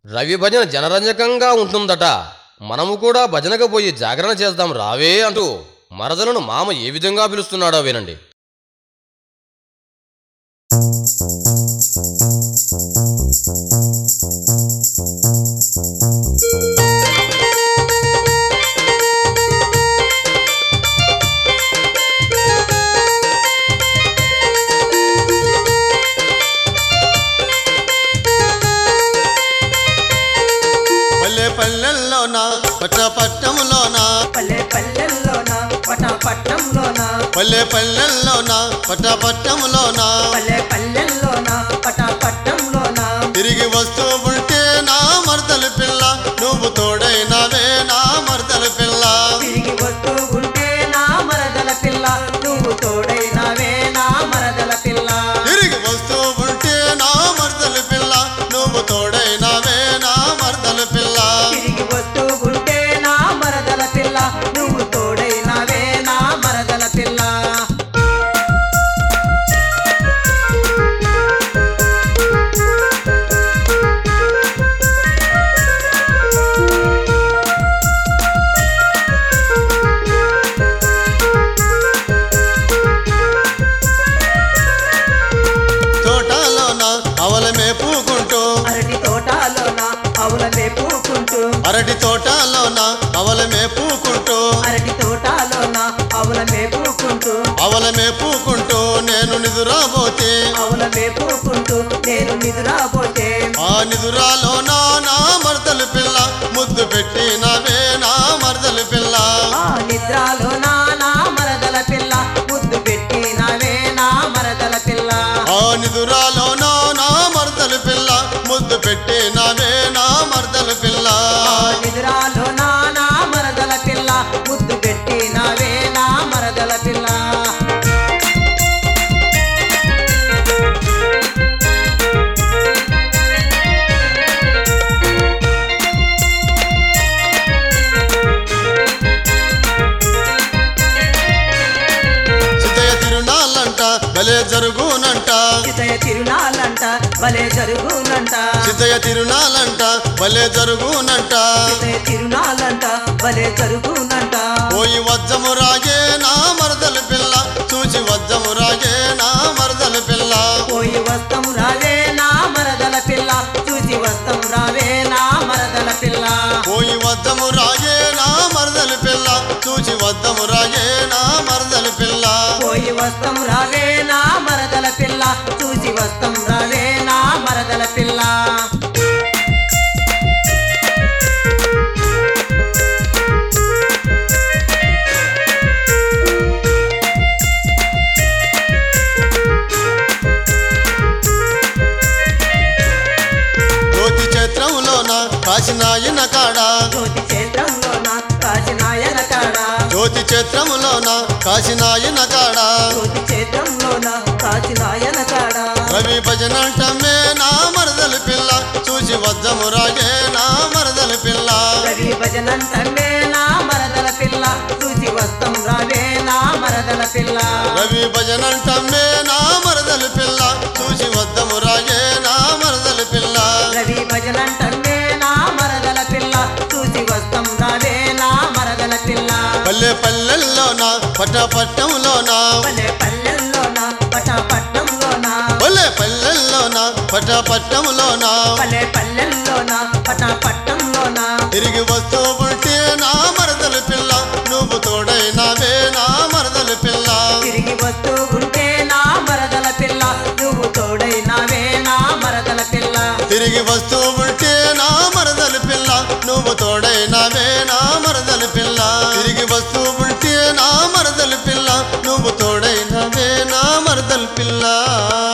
రవి భజన జనరంజకంగా ఉంటుందట మనము కూడా భజనకు పోయి జాగరణ చేద్దాం రావే అంటూ మరదలను మామ ఏ విధంగా పిలుస్తున్నాడో వినండి పల్లె పల్లెల్లోన పట్ట పట్టంలోన పల్లె పల్లెల్లోన పట్టపట్నంలోన పల్లె పల్లెల్లోన పట్ట పట్టంలోన పల్లె పల్లెల్లోన పట్టపట్నంలోన తిరిగి వస్తూ ఉంటే నా మరదలు పిల్ల నువ్వు తోడైనవే నా మరదలు పిల్ల తిరిగి వస్తూ ఉంటే నా మరదల పిల్ల నువ్వు తోడైనవే నా మరదల పిల్ల తిరిగి వస్తూ ఉంటే నా మరదలు పిల్ల నువ్వు తోడైనవే నా మరదలు పిల్ల తిరిగి వస్తూ ఉంటే నా మరదల పిల్ల నువ్వు తోడైనవే నా మరదల పిల్ల తోటలోన అవల మేపుకుంటూ అరటి తోటలోన అవుల వేపుకుంటూ అరటి తోటలోన అవల మేపుకుంటూ అరటి తోటలోన అవుల వేపుకుంటూ అవల మేపుకుంటూ నేను నిదురాబోతే అవుల వేపుకుంటూ నేను నిదురాబోతే ఆ నిదురాలో నా నా మరదలు పిల్ల ముద్దు పెట్టి నవే నా మరదలు పిల్ల ఆ నిద్రలో నా నా మరదల పిల్ల ముద్దు పెట్టి నవే నా మరదల పిల్ల ఆ నిదురాలో నా నా మరదలు పిల్ల ముద్దు పెట్టి నవే నా మరదలు పిల్ల ఆ నిద్రలో నా నా మరదల పిల్ల ముద్దు పెట్టి నవే నా మరదల పిల్ల సిద్ధయ్య తిరునాళ్ళంట భలే జరుగునంట చితయ తిరునాళ్ళంట భలే జరుగునంట సిద్ధయ్య తిరునాళ్ళంట భలే జరుగునంట చితయ తిరునాళ్ళంట భలే జరుగునంట పోయి వజ్జము రాగే నా మరదలు పిల్ల చూచి వజ్జము రాగే నా మరదలు పిల్ల పోయి వస్తం రావే నా మరదల పిల్ల చూసి వస్తం రావే నా మరదల పిల్ల పోయి వద్దము రాగే నా మరదలు పిల్ల చూచి వద్దము రాగే నా మరదలు పిల్ల పోయి వస్తం రావే నా మరదల పిల్ల చూసి వస్తం రావే నా మరదల పిల్ల జ్యోతి క్షేత్రంలోన కాశీనాయన కాడ జ్యోతి క్షేత్రంలోన కాశీనాయన కాడ జ్యోతి క్షేత్రములోన కాశీనాయన కాడ జ్యోతి క్షేత్రంలోన కాశీనాయన కాడ రవి భజనంటమే నా మరదలు పిల్ల చూచి వద్దము రాగే నా మరదలు పిల్ల రవి భజనంటే నా మరదల పిల్ల చూసి వస్తం రావే నా మరదల పిల్ల రవి భజనంటమే నా మరదలు పిల్ల చూచి వద్దము రాగే నా మరదలు పిల్ల రవి భజనంటే నా మరదల పిల్ల చూసి వస్తం రావే నా మరదల పిల్ల పల్లె పల్లెల్లోన పట్ట పట్టంలోన పల్లె పల్లెల్లోన పట్టపట్నంలోన పల్లె పల్లెల్లోన పట్ట పట్టంలోన పల్లె పల్లెల్లోన పట్టపట్నంలోన తిరిగి వస్తూ ఉంటే నా మరదలు పిల్ల నువ్వు తోడైనవే నా మరదలు పిల్ల తిరిగి వస్తూ ఉంటే నా మరదల పిల్ల నువ్వు తోడైనావే నా మరదల పిల్ల తిరిగి వస్తూ ఉంటే నా మరదలు పిల్ల నువ్వు తోడైనవే నా మరదలు పిల్ల తిరిగి వస్తూ ఉంటే నా మరదలు పిల్ల నువ్వు తోడైనవే నా మరదలు పిల్ల